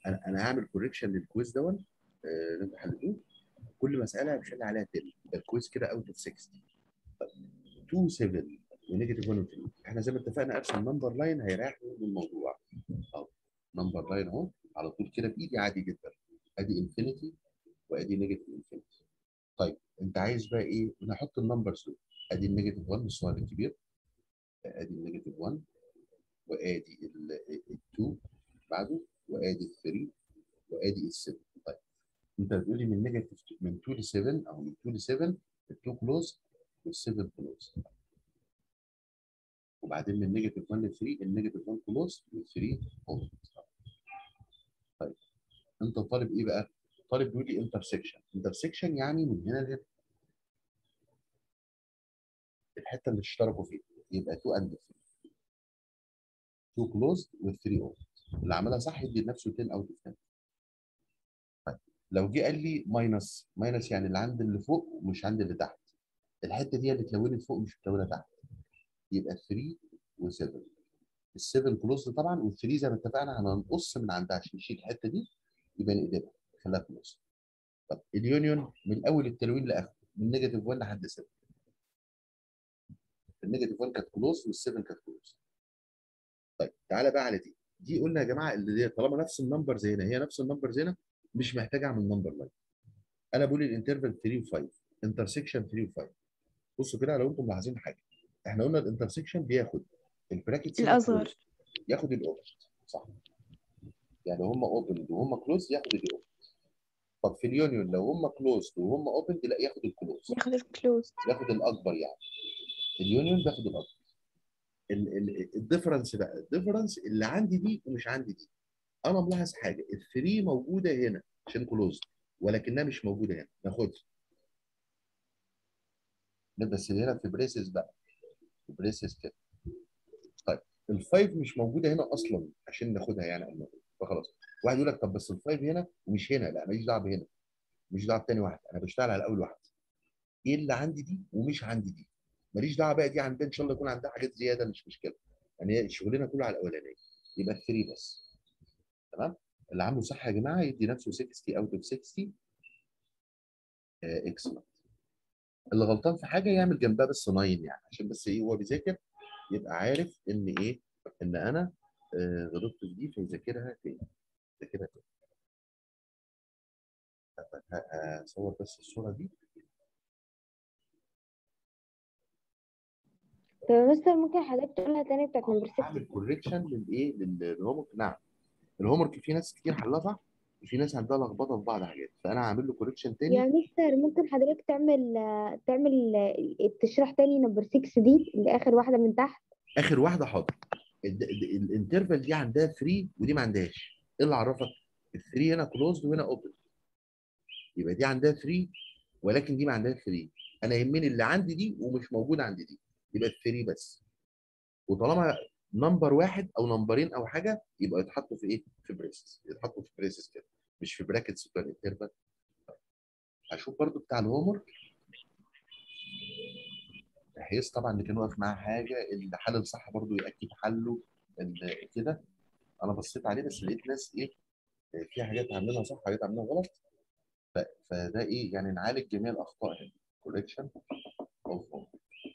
انا انا هعمل كوريكشن للكويز دون آه، اللي انتوا حلتوه كل مساله بشيل عليها 10 ده الكويز كده اوت اوف 60 طيب 2 7 ونيجاتيف 1 و 3 احنا زي ما اتفقنا ارسم نمبر لاين هيريحني من الموضوع اهو نمبر لاين اهو على طول كده بايدي عادي جدا ادي انفينيتي وادي نيجاتيف انفينيتي طيب انت عايز بقى ايه؟ نحط النمبرز دول ادي النيجاتيف 1 الصغير الكبير ادي النيجاتيف 1 وادي ال 2 بعده وادي ال 3 وادي ال 7 طيب انت بتقولي من نيجاتيف من 2 ل 7 او من 2 ل 7 ال 2 كلوز وال 7 كلوز وبعدين من نيجاتيف 1 ل 3 النيجاتيف 1 كلوز وال 3 اوبن طيب انت طالب ايه بقى؟ طالب بيقول لي انترسكشن انترسكشن يعني من هنا لهنا الحته اللي اشتركوا فيها يبقى 2 اند 3 2 كلوزد و 3 اوبن اللي عملها صح يدي لنفسه 10 اوت اوف 10 طيب لو جه قال لي ماينس ماينس يعني اللي عند اللي فوق ومش عند اللي تحت الحته دي اللي اتلونت فوق مش متلونه تحت يبقى 3 و7 ال7 كلوز طبعا وال3 زي ما اتفقنا هننقص من عندها عشان نشيل الحته دي يبقى نقلبها نخليها كلوز طب اليونيون من اول التلوين لاخره من نيجاتيف 1 لحد 7 النيجاتيف 1 كانت كلوز وال7 كانت كلوز طيب تعالى بقى على دي دي قلنا يا جماعه اللي دي طالما نفس النمبر زي هنا هي نفس النمبر زي هنا مش محتاج اعمل نمبر لاين انا بقول الانترفال 3 و5 انترسكشن 3 و5 بصوا كده لو انتم ملاحظين حاجه احنا قلنا الانترسكشن بياخد البراكتس الأصغر. ياخد الاوبن صح يعني هم اوبن وهم كلوز ياخد الاوبن طب في اليونيون لو هم كلوز وهم اوبن لا ياخد الكلوز ياخد الكلوز ياخد الاكبر يعني اليونيون بياخد الاكبر الديفرنس بقى الديفرنس اللي عندي دي ومش عندي دي انا ملاحظ حاجه الثري موجوده هنا عشان كلوز ولكنها مش موجوده هنا ناخدها بس هنا في بريسز بقى في بريسز كده طيب الفايف مش موجوده هنا اصلا عشان ناخدها يعني أو ناخدها. فخلاص واحد يقول لك طب بس الفايف هنا ومش هنا لا ماليش دعوه بهنا مش دعوه بتاني واحد انا بشتغل على اول واحد ايه اللي عندي دي ومش عندي دي ماليش دعوه بقى دي عندها ان شاء الله يكون عندها حاجات زياده مش مشكله يعني هي شغلنا كله على الاولانيه يبقى 3 بس تمام اللي عامله صح يا جماعه يدي نفسه 60 اوت اوف 60 اكسلنت اللي غلطان في حاجه يعمل جنبها بس 9 يعني عشان بس ايه هو بيذاكر يبقى عارف ان ايه ان انا آه، غلطت في دي فيذاكرها تاني يذاكرها تاني طب ه- هصور بس الصوره دي طب يا مستر ممكن حضرتك تقولها تاني بتاعت نمبر 6 اعمل كوريكشن للايه للهوم ورك نعم الهوم ورك في ناس كتير حلها صح وفي ناس عندها لخبطه في بعض حاجات فانا هعمل له كوريكشن تاني يا مستر ممكن حضرتك تعمل تعمل تشرح تاني نمبر 6 دي اللي اخر واحده من تحت اخر واحده حاضر ال- ال- الانترفال دي عندها 3 ودي ما عندهاش ايه اللي عرفك ال 3 هنا كلوزد وهنا اوبن يبقى دي عندها 3 ولكن دي ما عندهاش 3 انا يهمني اللي عندي دي ومش موجوده عندي دي يبقى 3 بس وطالما نمبر واحد او نمبرين او حاجه يبقى يتحطوا في ايه؟ في بريسز يتحطوا في بريسز كده مش في براكتس بتاع الانترفال هشوف برضو بتاع الهوم ورك بحيث طبعا اللي كان واقف معاه حاجه اللي حلل صح برضو ياكد حله ال- كده انا بصيت عليه بس لقيت ناس ايه في حاجات عاملينها صح حاجات عاملينها غلط ف- فده ايه يعني نعالج جميع الاخطاء هنا كوريكشن اوف هوم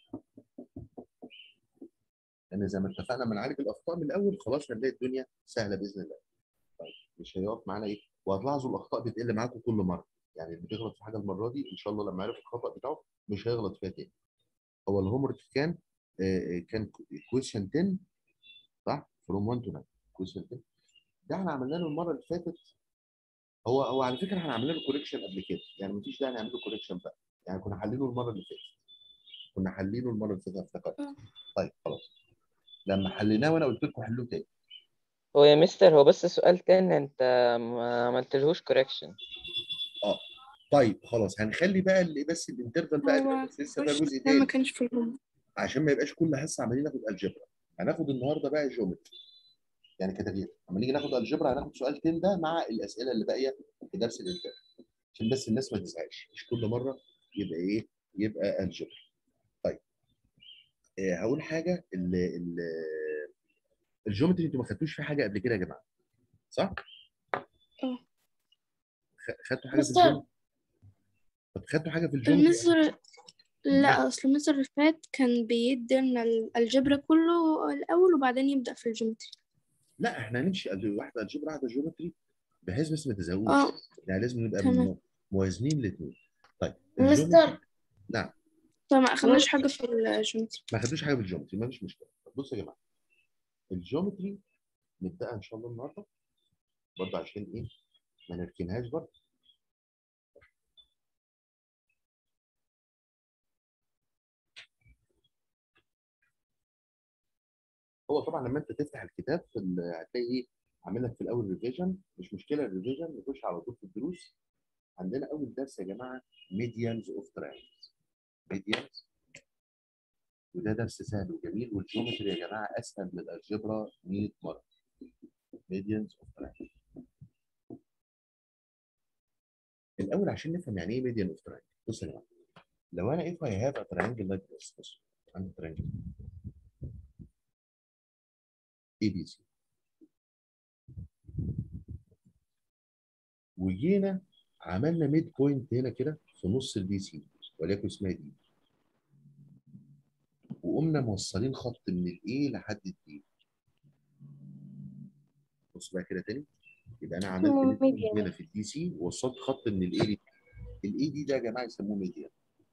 لان زي ما اتفقنا لما نعالج الاخطاء من الاول خلاص هنلاقي الدنيا سهله باذن الله طيب مش هيقف معانا ايه وهتلاحظوا الاخطاء بتقل معاكم كل مره يعني اللي بيغلط في حاجه المره دي ان شاء الله لما يعرف الخطا بتاعه مش هيغلط فيها تاني هو الهوم ورك كان آه، آه، كان كويشن 10 صح فروم 1 تو 9 كويشن 10 ده احنا عملنا له المره اللي فاتت هو هو على فكره احنا عملنا له كوريكشن قبل كده يعني مفيش داعي نعمل له كوريكشن بقى يعني كنا حلينه المره اللي فاتت كنا حلينه المره اللي فاتت افتكرت طيب خلاص لما حليناه وانا قلت لكم حلوه تاني هو يا مستر هو بس سؤال تاني انت ما عملتلهوش كوريكشن طيب خلاص هنخلي بقى اللي بس الانترفال بقى اللي هو بس لسه ده جزء ده ما تاني كانش في الهوم عشان ما يبقاش كل حصه عمالين ناخد الجبرا هناخد النهارده بقى جيومتري يعني كتغيير لما نيجي ناخد الجبرا هناخد سؤال تاني ده مع الاسئله اللي باقيه في درس الانترفال عشان بس الناس ما تزهقش مش كل مره يبقى ايه يبقى الجبرا طيب آه هقول حاجه ال ال الجيومتري انتوا ما خدتوش فيه حاجه قبل كده يا جماعه صح؟ اه خ- خدتوا حاجه في مستر. الجيومتري طب خدتوا حاجه في الجيومتري المستر لا اصل المستر اللي فات كان بيدي لنا ال- الجبر كله الاول وبعدين يبدأ في الجيومتري لا احنا هنمشي قد- واحده الجبر واحده جيومتري بحيث بس ما تزهقوش اه يعني لازم نبقى تمام. م- موازنين الاثنين طيب مستر. الجيومتري نعم فما اخدناش حاجة في الجيومتري ما خدوش حاجه في الجيومتري ما فيش مشكله طب بصوا يا جماعه الجيومتري نبداها ان شاء الله النهارده برضه عشان ايه ما نركنهاش برضه هو طبعا لما انت تفتح الكتاب في ال- هتلاقي ايه عامل لك في الاول ريفيجن مش مشكله الريفيجن نخش على طول في الدروس عندنا اول درس يا جماعه ميديانز اوف تراينجلز ميديانز وده درس سهل وجميل والجيومتري يا جماعه اسهل من الالجبرا 100 مره ميديانز اوف تراينجلز الاول عشان نفهم يعني ايه ميديان اوف تراينجل بص يا جماعه لو انا if I have a triangle like this بص عندي triangle ABC وجينا عملنا ميد بوينت هنا كده في نص البي سي وليكن اسمها دي وقمنا موصلين خط من الاي لحد الدي بص بقى كده تاني يبقى انا عملت اسمه ميد بوينت median. هنا في الدي سي ووصلت خط من الاي للدي الاي دي ده يا جماعه يسموه ميديان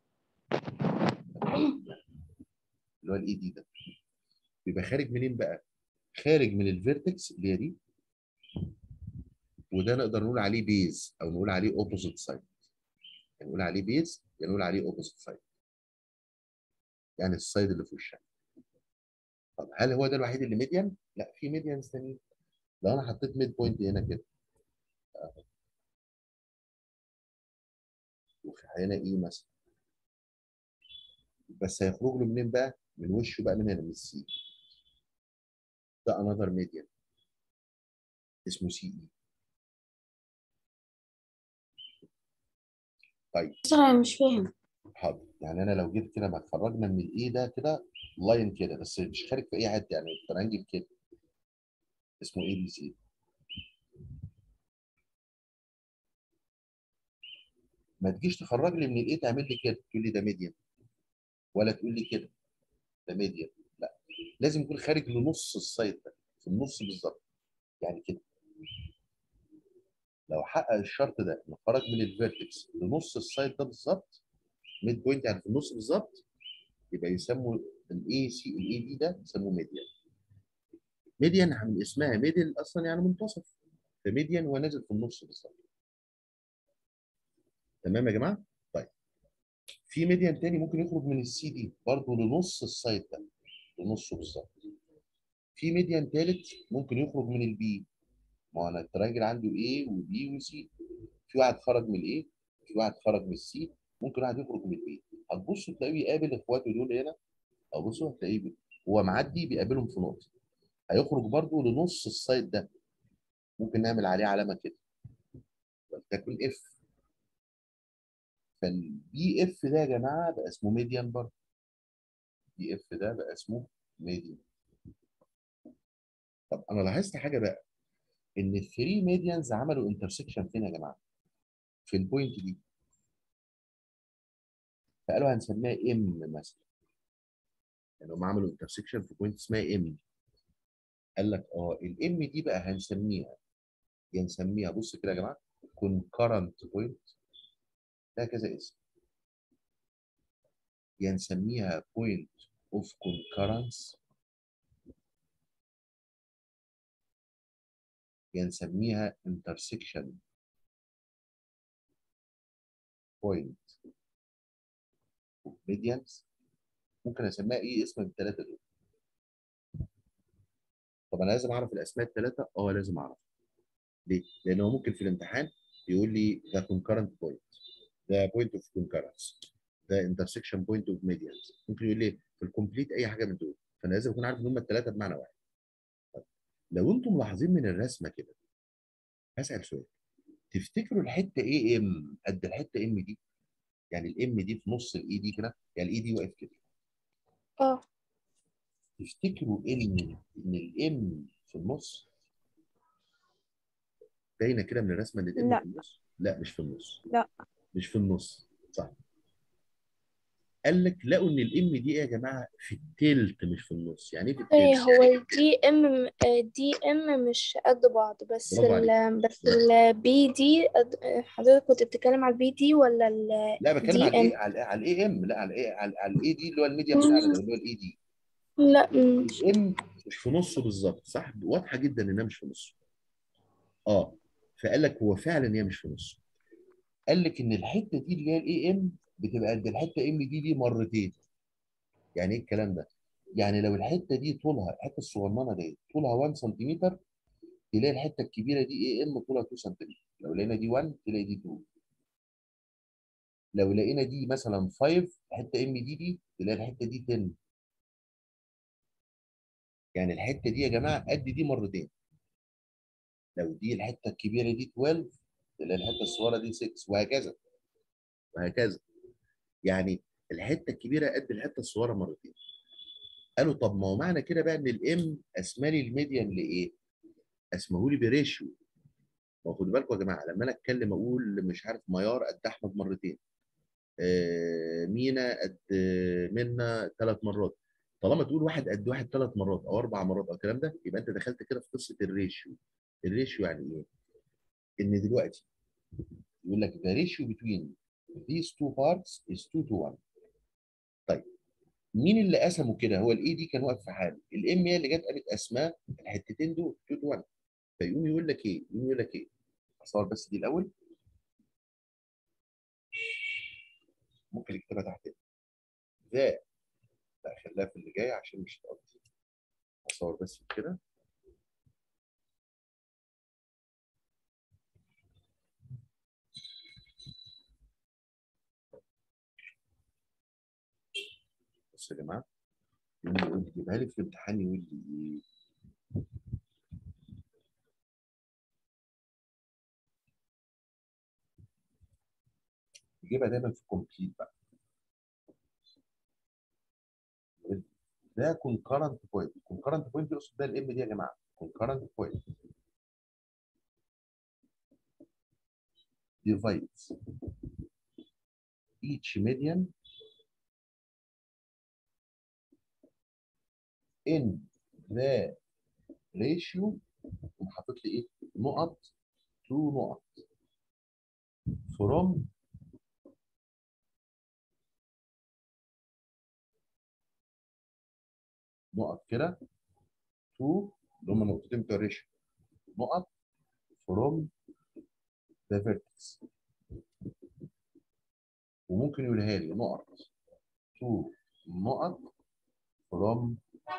اللي هو الاي دي ده بيبقى خارج منين بقى؟ خارج من الفيرتكس اللي هي دي وده نقدر نقول عليه بيز او نقول عليه اوبوزيت سايد يعني نقول عليه بيز يعني نقول عليه اوبوزيت سايد يعني السايد اللي في وشها طب هل هو ده الوحيد اللي ميديان؟ لا في ميديانز تانيين لو انا حطيت ميد بوينت هنا كده أهو. هنا ايه مثلا بس هيخرج له منين بقى؟ من وشه بقى من هنا من السي ده انذر ميديان اسمه سي اي طيب مستر انا مش فاهم حاضر يعني انا لو جيت كده ما خرجنا من الاي ده كده لاين كده بس مش خارج في اي حته يعني ترانجل كده اسمه اي بي سي ما تجيش تخرج لي من الاي تعمل لي كده تقول لي ده ميديان ولا تقول لي كده ده ميديان لا لازم يكون خارج لنص السايد ده في النص بالظبط يعني كده لو حقق الشرط ده انه خرج من الفيرتكس لنص السايد ده بالظبط ميد بوينت يعني في النص بالظبط يبقى يسموا الاي سي الاي دي ده يسموه ميديان ميديان من اسمها ميدل اصلا يعني منتصف فميديان هو نازل في النص بالظبط تمام يا جماعه طيب في ميديان تاني ممكن يخرج من السي دي برضه لنص السايد ده لنصه بالظبط في ميديان تالت ممكن يخرج من البي ما هو انا التراجل عنده A وبي وسي في واحد خرج من الاي في واحد خرج من السي ممكن واحد يخرج من الاي هتبصوا تلاقيه بيقابل اخواته دول هنا او بصوا هتلاقيه بي- هو معدي بيقابلهم في نقطه هيخرج برضه لنص السايد ده ممكن نعمل عليه علامه كده تكون اف فالبي اف ده يا جماعه بقى اسمه ميديان برضه بي اف ده بقى اسمه ميديان طب انا لاحظت حاجه بقى ان الثري ميديانز عملوا انترسكشن فين يا جماعه؟ في البوينت دي فقالوا هنسميها ام مثلا يعني هم عملوا انترسكشن في بوينت اسمها ام قال لك اه الام دي بقى هنسميها يا نسميها بص كده يا جماعه concurrent بوينت ده كذا اسم يا نسميها بوينت اوف concurrence يا نسميها intersection point of medians ممكن اسميها ايه اسم من الثلاثه دول طب انا لازم اعرف الاسماء الثلاثه اه لازم اعرف ليه لان هو ممكن في الامتحان يقول لي ده concurrent point ده point of concurrence ده intersection point of medians ممكن يقول لي في الكومبليت اي حاجه من دول فانا لازم اكون عارف ان هم الثلاثه بمعنى واحد طب لو انتم ملاحظين من الرسمه كده هسال سؤال تفتكروا الحته ايه ام قد الحته ام دي يعني الام دي في نص الاي دي كده يعني الاي دي واقف كده اه تفتكروا ان ان الام في النص باينه كده من الرسمه ان الام لا. في النص لا مش في النص لا. مش في النص صح قال لك لقوا ان الام دي ايه يا جماعه في التلت مش في النص يعني ايه في ايه التلت هو الدي ام دي ام مش قد بعض بس برافو ال بس البي دي حضرتك كنت بتتكلم على البي دي ولا ال لا بتكلم دي على ام الايه على على الاي ام لا على الايه على على الاي دي اللي هو الميديا بتاعنا ده اللي هو الاي دي لا مش الام مش في نصه بالظبط صح واضحه جدا انها مش في نصه اه فقال لك هو فعلا هي مش في نصه قال لك ان الحته دي اللي هي الاي ام بتبقى قد الحته ام دي دي مرتين يعني ايه الكلام ده يعني لو الحته دي طولها الحته الصغننه دي طولها 1 سنتيمتر تلاقي الحته الكبيره دي اي ام طولها 2 سنتيمتر لو لقينا دي 1 تلاقي دي 2 لو لقينا دي مثلا 5 الحته ام دي دي تلاقي الحته دي 10 يعني الحته دي يا جماعه قد دي مرتين لو دي الحته الكبيره دي 12 تلاقي الحته الصغيره دي 6 وهكذا وهكذا يعني الحته الكبيره قد الحته الصغيره مرتين قالوا طب ما هو معنى كده بقى ان الام اسمالي الميديان لايه؟ اسمهولي بريشيو ما هو خدوا بالكم يا جماعه لما انا اتكلم اقول مش عارف ميار قد احمد مرتين آه مينا قد منا ثلاث مرات طالما تقول واحد قد واحد ثلاث مرات او اربع مرات او الكلام ده يبقى انت دخلت كده في قصه الريشيو الريشيو يعني ايه؟ ان دلوقتي يقول لك the ratio between these two parts is 2 to 1 طيب مين اللي قسمه كده هو الاي دي كان واقف في حاله الام هي اللي جت قالت اسماء الحتتين دول 2 to 1 فيقوم يقول لك ايه يقوم يقول لك ايه اصور بس دي الاول ممكن اكتبها تحت ذا لا خليها في اللي جاي عشان مش هتقضي اصور بس كده بص يا جماعه يقول لي يقول لي جيبها لي في الامتحان يقول لي ايه يجيبها دايما في كومبليت بقى ده كونكرنت بوينت كونكرنت بوينت يقصد بيها الام دي يا جماعه كونكرنت بوينت divides each median in the ratio وحاطط لي ايه نقط تو نقط from نقط كده تو اللي هم نقطتين بتوع الريشيو نقط from the vertex وممكن يقولها لي نقط تو نقط from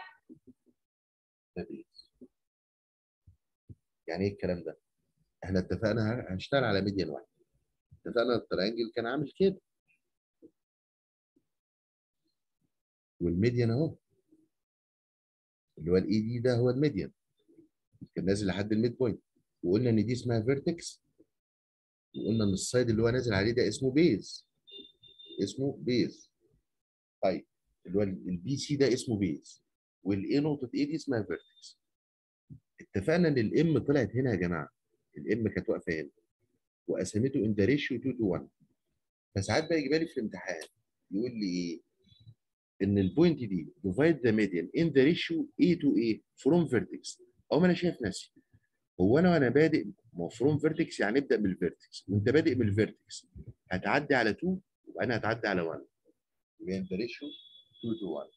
the base يعني ايه الكلام ده؟ احنا اتفقنا هنشتغل على ميديان واحد اتفقنا الترينجل كان عامل كده والميديان اهو اللي هو الاي دي ده هو الميديان كان نازل لحد الميد بوينت وقلنا ان دي اسمها فيرتكس وقلنا ان السايد اللي هو نازل عليه ده اسمه بيز اسمه بيز طيب اللي هو البي سي ده اسمه بيز والاي نقطه اي دي اسمها فيرتكس اتفقنا ان الام طلعت هنا يا جماعه الام كانت واقفه هنا وقسمته ان ذا ريشيو 2 تو 1 فساعات بقى يجيبها لي في الامتحان يقول لي ايه ان البوينت دي divide the median in the ratio A to A from vertex او ما انا شايف نفسي هو انا وانا بادئ ما هو from vertex يعني ابدا بالفيرتكس وانت بادئ بالفيرتكس هتعدي على 2 وانا هتعدي على 1 يبقى in the ratio 2 to 1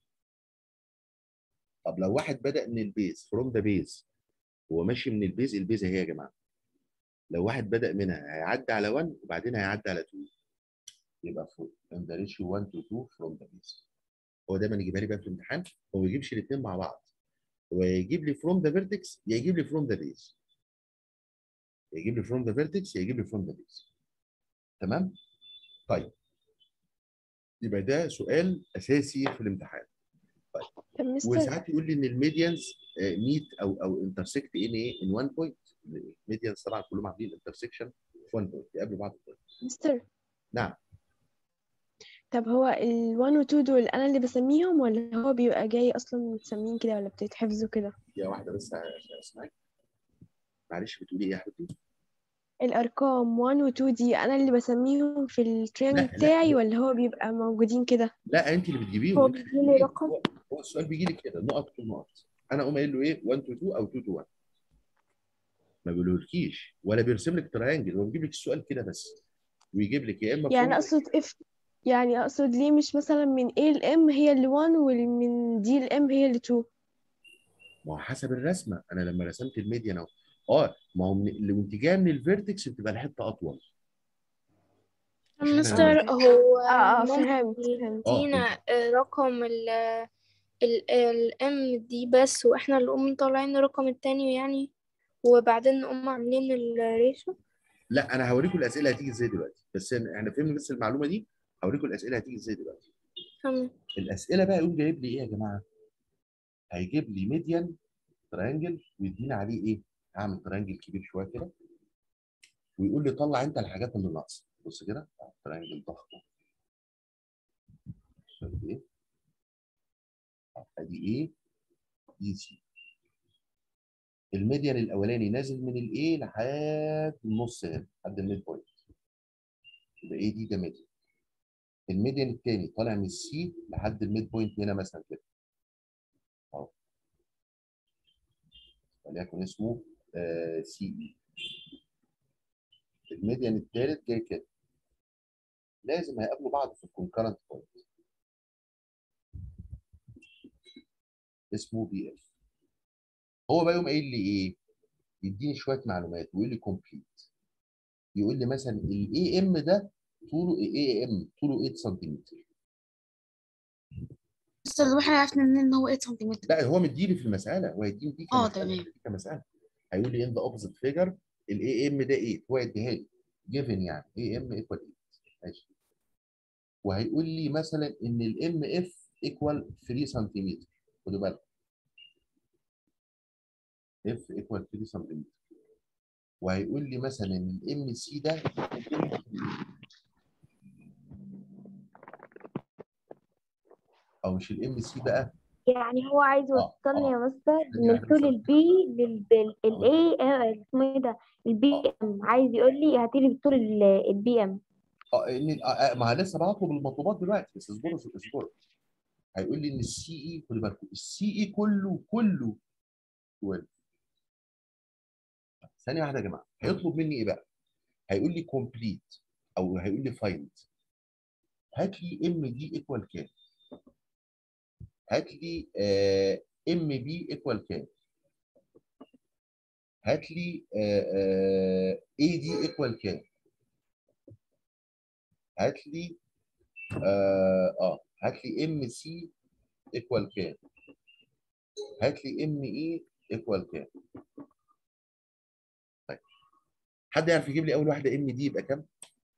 طب لو واحد بدا من البيز from the base هو ماشي من البيز البيز اهي يا جماعه لو واحد بدا منها هيعدي على 1 وبعدين هيعدي على 2 يبقى فوق in the ratio 1 to 2 from the base هو دايما يجيبها لي بقى في الامتحان هو ما يجيبش الاثنين مع بعض هو يجيب لي from the vertex يا يجيب لي from the base يا يجيب لي from the vertex يا يجيب لي from the base تمام طيب يبقى ده سؤال اساسي في الامتحان طب مستر وساعات يقول لي ان الميديانز ميت او او انترسكت ان ايه ان 1 بوينت الميديانز طبعا كلهم عاملين انترسكشن في 1 بوينت يقابلوا بعض في point. مستر نعم طب هو ال 1 و 2 دول انا اللي بسميهم ولا هو بيبقى جاي اصلا متسمين كده ولا بتتحفظوا كده دقيقه واحده بس عشان اسمعك معلش بتقولي ايه يا حبيبتي الأرقام 1 و 2 دي أنا اللي بسميهم في لا، التريانجل لا. بتاعي ولا هو بيبقى موجودين كده لا انت اللي بتجيبيهم هو انت بيجيلي بتجيبيه. رقم. هو- هو السؤال بيجي لك كده نقط تو نقط انا اقوم قايل له ايه 1 تو 2 او 2 تو 1 ما بيقولهولكيش ولا بيرسم لك تريانجل هو بيجيب لك السؤال كده بس ويجيب لك يا اما يعني from- أقصد if يعني أقصد ليه مش مثلا من A ل M هي اللي 1 ومن D ل M هي اللي 2 ما هو حسب الرسمه انا لما رسمت الميديان اهو اه ما هو من لو انت جايه من الفيرتكس بتبقى الحته اطول عشان مستر أنا- هو اه اه ممكن فهمت فهمت يدينا رقم ال ال الام دي بس واحنا اللي نقوم مطلعين الرقم التاني يعني وبعدين نقوم عاملين الريشو لا انا هوريكم الاسئله هتيجي ازاي دلوقتي بس احنا فهمنا بس المعلومه دي هوريكم الاسئله هتيجي ازاي دلوقتي تمام الاسئله بقى يقوم جايب لي ايه يا جماعه هيجيب لي ميديان تريانجل ويدينا عليه ايه هعمل تريانجل كبير شويه كده ويقول لي طلع انت الحاجات اللي ناقصه بص كده تريانجل ضخم شايف ايه ادي ايه دي سي الميديان الاولاني نازل من الايه لحد النص هنا لحد الميد بوينت يبقى ايه دي ده ميديان الميديان الثاني طالع من السي لحد الميد بوينت هنا مثلا كده اهو وليكن اسمه سي اي الميديان الثالث جاي كده لازم هيقابلوا بعض في الكونكرنت بوينت اسمه بي اف هو بقى يقوم قايل لي ايه يديني شويه معلومات ويقول لي كومبليت يقول لي مثلا الاي ام ده طوله اي ام طوله 8 سنتيمتر مستر طب احنا عرفنا منين ان هو 8 سنتيمتر لا هو مديني في المساله هو هيديني دي اه، كمساله تمام. دي كمساله هيقول لي ان ذا اوبوزيت فيجر الاي ام ده 8 هو يديها لي جيفن يعني اي ام ايكوال 8 ماشي وهيقول لي مثلا ان الام اف ايكوال 3 سنتيمتر خدوا بالكم اف ايكوال 3 سنتيمتر وهيقول لي مثلا ان الام سي ده او مش الام سي بقى يعني هو عايز آه، يوصلني آه. يا مستر يعني من طول مثلا- البي للاي اسمه ايه ده البي ام عايز يقول لي هاتيلي بطول البي ام اه ان آه، آه، ما أنا لسه بطلب المطلوبات دلوقتي بس اصبروا اصبروا هيقول لي ان السي اي خدوا بالكم السي اي كله كله 12 ثانيه واحده يا جماعه هيطلب مني ايه بقى؟ هيقول لي كومبليت او هيقول لي فايند هات لي ام دي ايكوال كام؟ هات لي ام بي ايكوال كام؟ هات لي اي دي ايكوال كام؟ هات لي اه آه، هات لي ام سي ايكوال كام؟ هات لي ام اي ايكوال كام؟ طيب حد يعرف يجيب لي اول واحده ام دي يبقى كام؟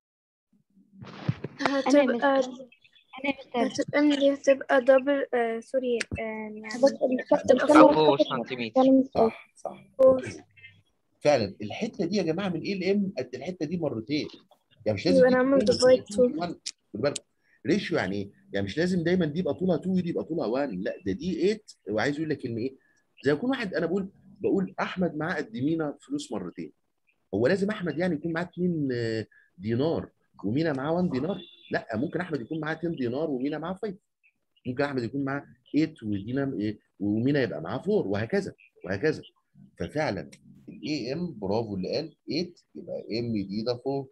انا يا هتبقى مستر انا يا مستر هتبقى إن دي هتبقى دبل آه سوري آه يعني بص المستر هتبقى استنى أبو بس سنتيمتر. استنى مستر صح صح فوق فعلا الحته دي يا جماعه من ايه لام قد الحته دي مرتين يعني مش لازم يبقى دي نعمل تكون divide 2 1 خد بالك ريشيو يعني ايه؟ يعني مش لازم دايما دي يبقى طولها 2 ودي يبقى طولها 1 لا ده دي 8 وعايز يقول لك ان ايه؟ زي يكون واحد انا بقول بقول احمد معاه قد مينا فلوس مرتين هو لازم احمد يعني يكون معاه 2 دينار ومينا معاه 1 دينار لا ممكن احمد يكون معاه 10 دينار ومينا معاه 5 ممكن احمد يكون معاه 8 ودينا إيه؟ ومينا يبقى معاه 4 وهكذا وهكذا ففعلا الاي ام برافو اللي قال 8 يبقى ام دي ده 4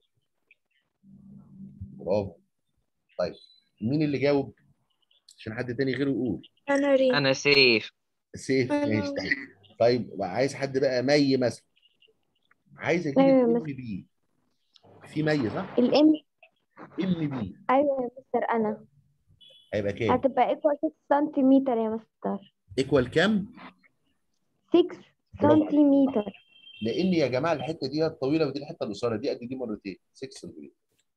برافو طيب مين اللي جاوب عشان حد تاني غيره يقول أنا ريم انا سيف سيف أنا- ماشي طيب طيب عايز حد بقى مي مثلا عايز اجيب أيوة يا الام مستر. بي في مي صح؟ الام ام بي ايوه يا مستر انا هيبقى كام؟ هتبقى ايكوال 6 سنتيمتر يا مستر ايكوال كام؟ 6 برافو عليك. سنتيمتر لان يا جماعه الحته دي الطويله ودي الحته القصيره دي قد دي مرتين 6 سنتيمتر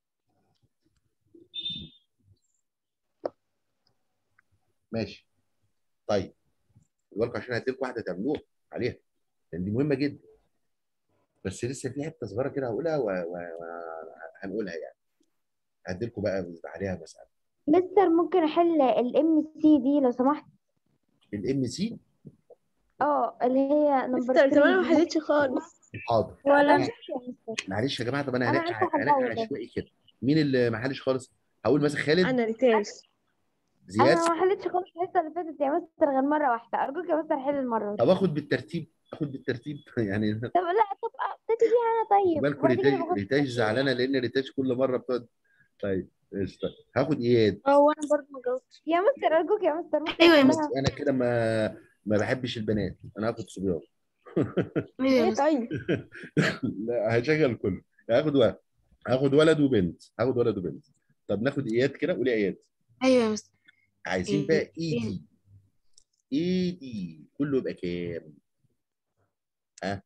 ماشي طيب خد بالكم عشان هديلكم واحده تعملوها عليها لان دي مهمه جدا بس لسه في حته صغيره كده هقولها وهنقولها يعني هديلكم بقى عليها مساله مستر ممكن احل الام سي دي لو سمحت الام سي اه اللي هي نمبر مستر طب انا ما 3 حلتش خالص حاضر ولا يا مستر معلش يا جماعه طب انا أنا هنقي عارفة هنقي حلها عشوائي كده مين اللي ما حلش خالص هقول مثلا خالد انا ريتاج زياد انا ما حلتش خالص الحصه اللي فاتت يا مستر غير مره واحده ارجوك يا مستر حل المره دي طب اخد بالترتيب اخد بالترتيب يعني طب لا طب ابتدي بيها انا طيب بالكم وبعد كده ريتاج باخد ريتاج زعلانه لان ريتاج كل مره بتقعد طيب قشطه هاخد اياد هو انا برضه ما جاوبتش يا مستر ارجوك يا مستر ممكن أيوة يا بس أحلها؟ انا كده ما ما بحبش البنات انا هاخد صبيان ايوه يا ايه مستر طيب لا هشغل كله هاخد ولد هاخد ولد وبنت هاخد ولد وبنت طب ناخد اياد كده قولي اياد ايوه يا مستر عايزين بقى اي دي اي دي كله يبقى كام؟ ها؟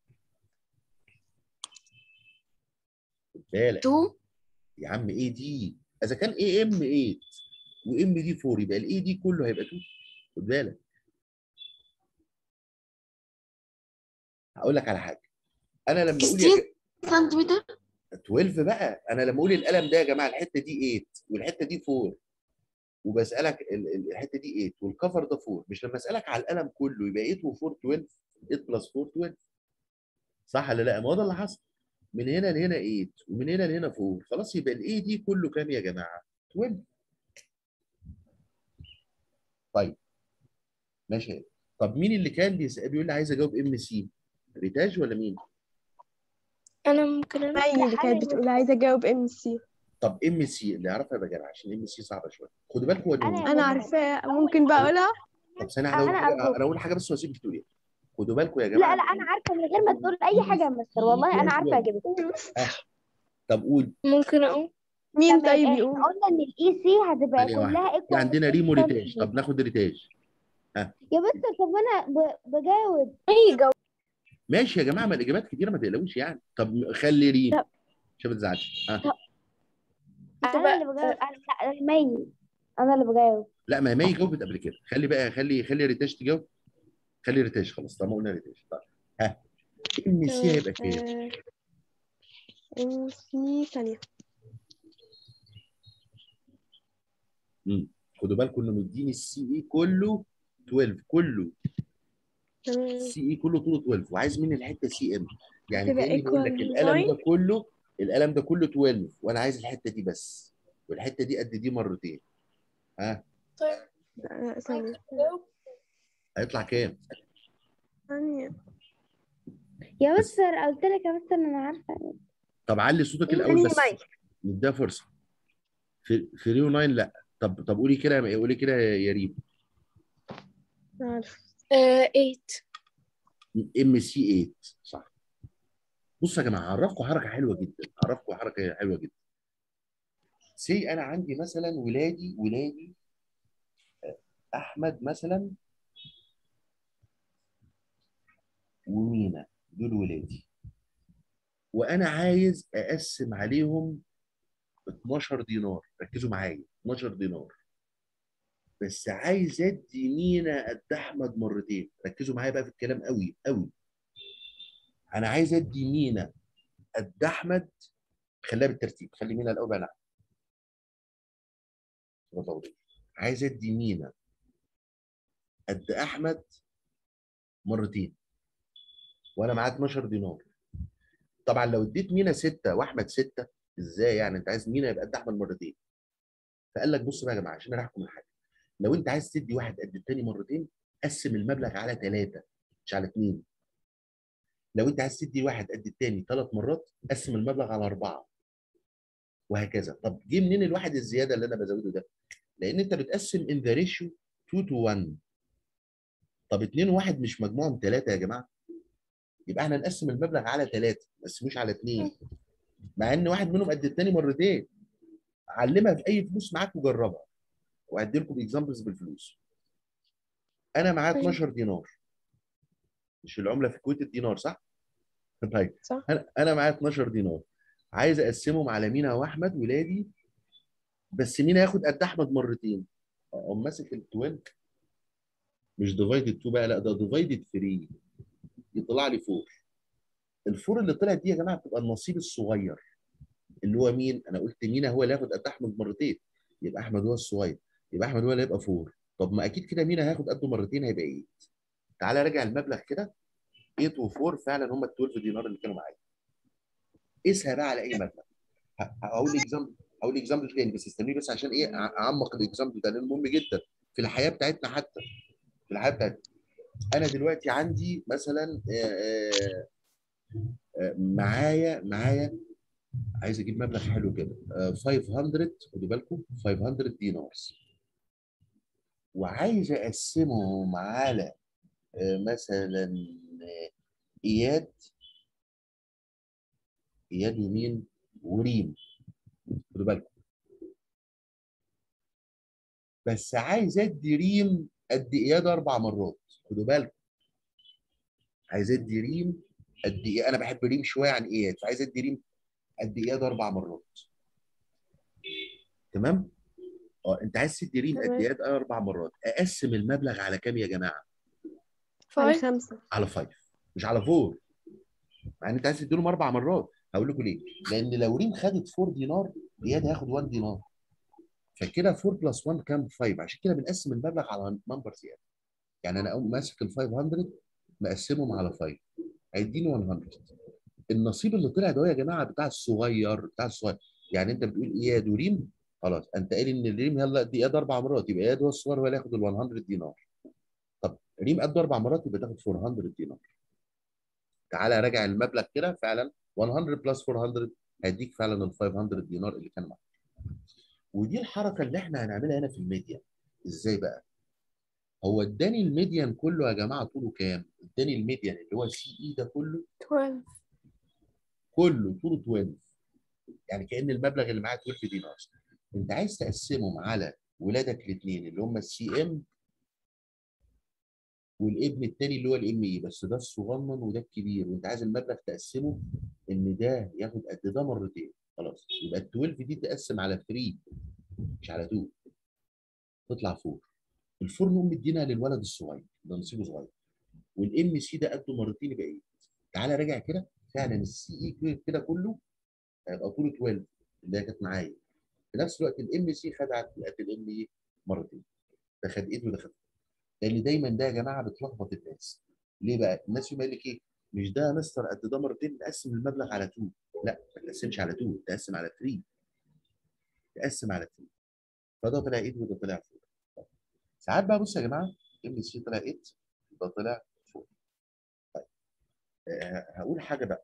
خد بالك 2 يا عم اي دي اذا كان اي ام 8 وام دي 4 يبقى الاي دي كله هيبقى 2 خد بالك هقول لك على حاجه انا لما اقول يا 16 سنتيمتر 12 بقى انا لما اقول القلم ده يا جماعه الحته دي 8 والحته دي 4 وبسالك ال- ال- الحته دي 8 والكفر ده 4 مش لما اسالك على القلم كله يبقى 8 و4 12 8 بلس 4 12 صح ولا لا؟ ما هو ده اللي حصل من هنا لهنا 8 ومن هنا لهنا 4 خلاص يبقى الاي دي كله كام يا جماعه؟ 12 طيب ماشي طب مين اللي كان بيسأل بيقول لي عايز اجاوب ام سي؟ ريتاج ولا مين؟ انا ممكن انا مي اللي كانت بتقول عايزه اجاوب ام سي طب ام سي اللي يعرفها يبقى جدع عشان ام سي صعبه شويه خدوا بالكم هو أنا النمو- يا انا عارفاه ممكن بقى اقولها طب ثانيه انا اقول أنا حاجه أرجوك. انا اقول حاجه بس واسيبك تقولي خدوا بالكم يا لا جماعه لا انا عارفه من غير ما تقول اي حاجه يا مستر والله انا عارفه اجيبك طب قول ممكن اقول مين تمام طيب احنا يقول قلنا ان الاي سي هتبقى ثانية واحدة. كلها في ايكوال عندنا ريمو ريتاج طب ناخد ريتاج يا مستر طب انا ب- بجاوب اي جاوب ماشي يا جماعه ما الاجابات كتيره ما تقلقوش يعني طب خلي ريم طب. عشان ما تزعلش ها طب. انت انا بقى اللي بجاوب انا لا أنا مي انا اللي بجاوب لا ما هي مي جاوبت قبل كده خلي بقى خلي خلي ريتاج تجاوب خلي ريتاج خلاص طالما قلنا ريتاج طيب ها ام سي هيبقى كام؟ ام سي ثانيه مم. خدوا بالكم انه مديني السي اي كله 12 كله تمام السي اي كله طوله 12 وعايز مني الحته سي ام يعني تبقى كاني بقول لك equal القلم ده 9. كله القلم ده كله 12 وانا عايز الحته دي بس والحته دي قد دي مرتين ها طيب لا، ثانيه هيطلع كام؟ ثانيه يا مستر قلت لك يا مستر انا عارفه طب علي صوتك يعني الاول بس مي نديها فرصه في في ريو 9 لا طب طب قولي كده قولي كده يا ريم عارف آه 8 ام سي 8 صح بصوا يا جماعه اعرفكم حركه حلوه جدا اعرفكم حركه حلوه جدا سي انا عندي مثلا ولادي ولادي آه، احمد مثلا ومينا دول ولادي وانا عايز اقسم عليهم 12 دينار ركزوا معايا 12 دينار بس عايز ادي مينا قد احمد مرتين ركزوا معايا بقى في الكلام قوي قوي انا عايز ادي مينا قد احمد خليها بالترتيب خلي مينا الاول بقى نعم عايز ادي مينا قد احمد مرتين وانا معاه 12 دينار طبعا لو اديت مينا ستة واحمد ستة ازاي يعني انت عايز مينا يبقى قد احمد مرتين فقال لك بص بقى يا جماعه عشان انا احكم الحاجه لو انت عايز تدي واحد قد التاني مرتين قسم المبلغ على ثلاثه مش على اثنين لو انت عايز تدي واحد قد التاني ثلاث مرات قسم المبلغ على اربعه وهكذا طب جه منين الواحد الزياده اللي انا بزوده ده؟ لان انت بتقسم ان ذا ريشيو 2 تو 1 طب 2 و1 مش مجموعهم ثلاثه يا جماعه يبقى احنا نقسم المبلغ على ثلاثه ما نقسموش على اثنين مع ان واحد منهم قد الثاني مرتين علمها في اي فلوس معاك وجربها وهدي لكم اكزامبلز بالفلوس انا معايا 12 دينار مش العمله في الكويت الدينار صح؟ طيب صح. انا انا معايا 12 دينار عايز اقسمهم على مينا واحمد ولادي بس مين هياخد قد احمد مرتين اقوم ماسك ال 12 مش ديفايدد 2 بقى لا ده ديفايدد 3 يطلع لي 4 الفور اللي طلعت دي يا جماعه بتبقى النصيب الصغير اللي هو مين؟ انا قلت مينا هو اللي هياخد قد احمد مرتين يبقى احمد هو الصغير يبقى احمد هو اللي هيبقى 4 طب ما اكيد كده مينا هياخد قده مرتين هيبقى 8 تعالى راجع المبلغ كده 8 و4 فعلا هم ال 12 دينار اللي كانوا معايا قيسها بقى على اي مبلغ ه- هقول اكزامبل هقول اكزامبل تاني بس استنوني بس عشان ايه أع- اعمق الاكزامبل ده لانه مهم جدا في الحياه بتاعتنا حتى في الحياه بتاعتنا انا دلوقتي عندي مثلا آه، آه، آه، معايا معايا عايز اجيب مبلغ حلو كده آه، 500 خدوا بالكم 500 دينار وعايز اقسمهم على آه، مثلا آه، اياد اياد ومين وريم خدوا بالكم بس عايز ادي ريم قد اياد اربع مرات خدوا بالكم عايز ادي ريم قد ايه انا بحب ريم شويه عن اياد فعايز ادي ريم قد اياد اربع مرات تمام اه انت عايز تدي ريم قد تمام. اياد اربع مرات اقسم المبلغ على كام يا جماعه على فايف خمسة على 5 مش على 4 مع ان انت عايز تديلهم اربع مرات هقول لكم ليه لان لو ريم خدت 4 دينار اياد هياخد 1 دينار فكده 4 بلس 1 كام 5 عشان كده بنقسم المبلغ على نمبر زياده يعني انا اقوم ماسك ال 500 مقسمهم على 5 هيديني 100 النصيب اللي طلع ده يا جماعه بتاع الصغير بتاع الصغير يعني انت بتقول اياد وريم خلاص انت قايل ان ريم يلا دي اياد اربع مرات يبقى اياد هو الصغير هو اللي ياخد ال 100 دينار طب ريم قد اربع مرات يبقى تاخد 400 دينار تعالى راجع المبلغ كده فعلا 100 بلس 400 هيديك فعلا ال 500 دينار اللي كان معاك ودي الحركه اللي احنا هنعملها هنا في الميديان ازاي بقى هو اداني الميديان كله يا جماعه طوله كام اداني الميديان اللي هو سي اي ده كله 12 كله طوله 12 يعني كان المبلغ اللي معاه 12 دينار انت عايز تقسمهم على ولادك الاثنين اللي هم السي ام والابن الثاني اللي هو الام اي بس ده الصغنن وده الكبير وانت عايز المبلغ تقسمه ان ده ياخد قد ده مرتين خلاص يبقى ال 12 دي تقسم على 3 مش على 2 تطلع 4 الفور نقوم مدينها للولد الصغير ده نصيبه صغير والام سي ده قده مرتين يبقى 8 تعالى راجع كده فعلا السي اي كده كله هيبقى طوله 12 اللي هي كانت معايا في نفس الوقت الام سي خد قد الام اي مرتين ده خد 8 وده خد لان دايما ده يا جماعه بتلخبط الناس ليه بقى؟ الناس يقول لك ايه؟ مش ده يا مستر قد ده مرتين نقسم المبلغ على 2 لا ما تقسمش على 2 تقسم على 3 تقسم على 3 فده طلع 8 وده طلع 4 ساعات بقى بصوا يا جماعه ام سي طلع 8 ده طلع 4 طيب آه هقول حاجه بقى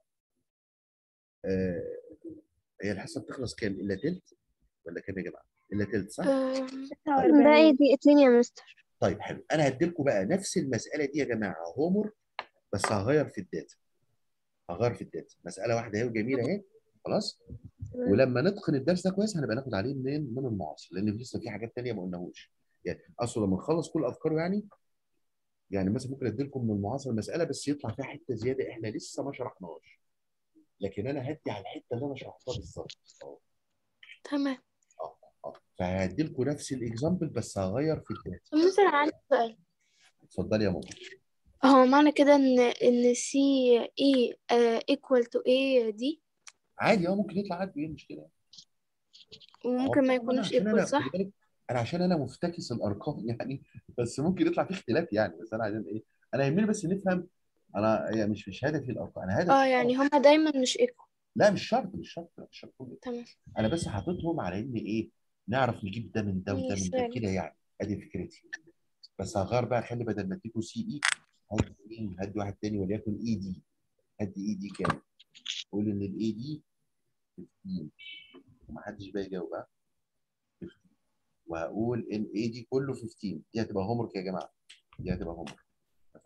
آه هي الحصه بتخلص كام؟ الا تلت ولا كام يا جماعه؟ الا تلت صح؟ آم، باقي دقيقتين يا مستر طيب حلو انا هديلكم بقى نفس المساله دي يا جماعه هومر بس هغير في الداتا هغير في الداتا مساله واحده اهي وجميله اهي خلاص ولما نتقن الدرس ده كويس هنبقى ناخد عليه منين من المعاصر لان لسه في حاجات تانية ما قلناهوش يعني اصلا لما نخلص كل افكاره يعني يعني مثلا ممكن اديلكم من المعاصر مساله بس يطلع فيها حته زياده احنا لسه ما شرحناهاش لكن انا هدي على الحته اللي انا شرحتها بالظبط اه تمام اه فهديلكم نفس الاكزامبل بس هغير في الداتا طب مثلا عندي سؤال اتفضلي يا ماما هو معنى كده ان ان سي اي ايكوال تو اي دي عادي اه ممكن يطلع عادي ايه المشكله وممكن ما أنا يكونوش عشان ايكوال انا صح خلي بالك انا عشان انا مفتكس الارقام يعني بس ممكن يطلع في اختلاف يعني بس انا عشان ايه انا يهمني بس نفهم انا يعني مش مش هدفي الارقام انا هدفي اه يعني هما دايما مش ايكوال لا مش شرط مش شرط مش شرط تمام انا بس حاططهم على ان ايه نعرف نجيب ده من ده وده من ده مثال. كده يعني ادي فكرتي بس هغير بقى خلي بدل ما اديكوا سي اي هدي مين هدي واحد تاني وليكن اي دي هدي اي دي كام قول ان الاي دي 15 ومحدش بقى يجاوب ها 15 وهقول ان اي دي كله 15 دي هتبقى هوم ورك يا جماعه دي هتبقى هوم ورك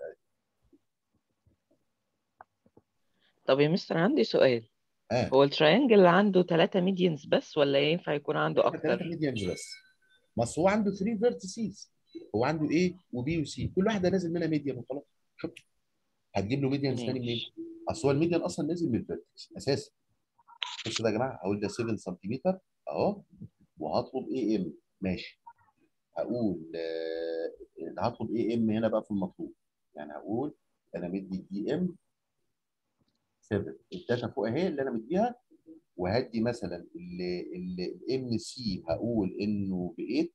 طب يا مستر عندي سؤال اه هو التراينجل عنده ثلاثة ميديانز بس ولا ينفع يكون عنده ثلاثة أكتر؟ ميديانز بس بس هو عنده 3 فيرتيسز هو عنده A وبي وسي كل واحده نازل منها ميديان وخلاص شكرا هتجيب له ميديان ثاني منين؟ اصل هو الميديان اصلا نازل من الفيرتكس اساسا بص ده يا جماعه هقول ده 7 سنتيمتر اهو وهطلب اي ام ماشي هقول آه، هطلب اي ام هنا بقى في المطلوب يعني هقول انا مدي دي ام 7 الداتا فوق اهي اللي انا مديها وهدي مثلا الام سي هقول انه ب 8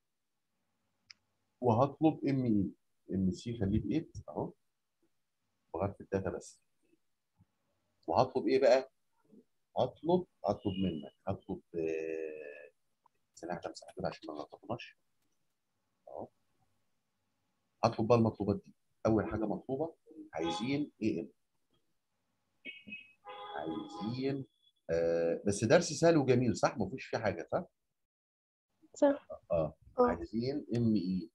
وهطلب ام اي ام سي خليه ب 8 اهو بغير في الداتا بس وهطلب ايه بقى؟ هطلب هطلب منك هطلب آه، ثانية واحدة امسح كده عشان ما نلخبطناش اهو هطلب بقى المطلوبات دي اول حاجه مطلوبه عايزين اي ام عايزين آه بس درس سهل وجميل صح ما فيهوش فيه حاجه صح صح اه آه. عايزين ام اي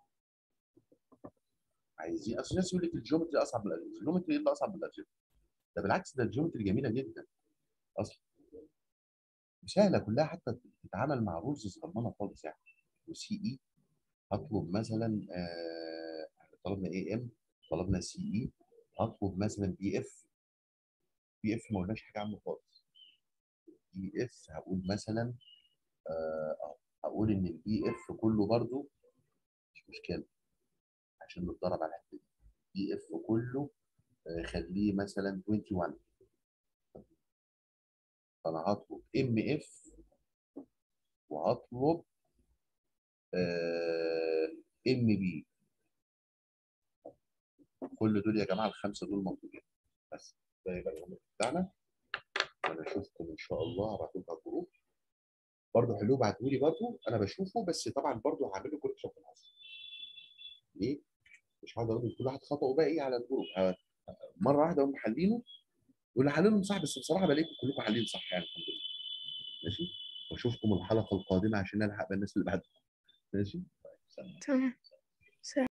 عايزين اصل الناس يقول لك الجيومتري اصعب من الالجبرا الجيومتري ايه اللي اصعب من الالجبرا ده بالعكس ده الجيومتري جميله جدا اصلا سهله كلها حتى تتعامل مع رولز صغننه خالص يعني وسي اي هطلب مثلا آه طلبنا اي ام طلبنا سي اي هطلب مثلا بي اف بي اف ما قلناش حاجه عنه خالص بي اف هقول مثلا آه هقول ان البي اف كله برضو مش مشكله عشان نتدرب على الحته دي بي اف كله آه خليه مثلا 21 فانا هطلب ام اف وهطلب ام بي كل دول يا جماعه الخمسه دول مطلوبين بس ده يبقى الهوم بتاعنا انا اشوفكم ان شاء الله هبعت لكم على الجروب برضه حلو ابعتوا لي برضه انا بشوفه بس طبعا برضه هعمل له كوركشن في العصر ليه؟ مش هقعد اقول لكل واحد خطأه بقى ايه على الجروب ه- مره واحده هم حالينه واللي حللهم صح بس بصراحه بلاقيكم كلكم حالين صح يعني الحمد لله ماشي واشوفكم الحلقه القادمه عشان الحق بالناس اللي بعدكم ماشي طيب سلام تمام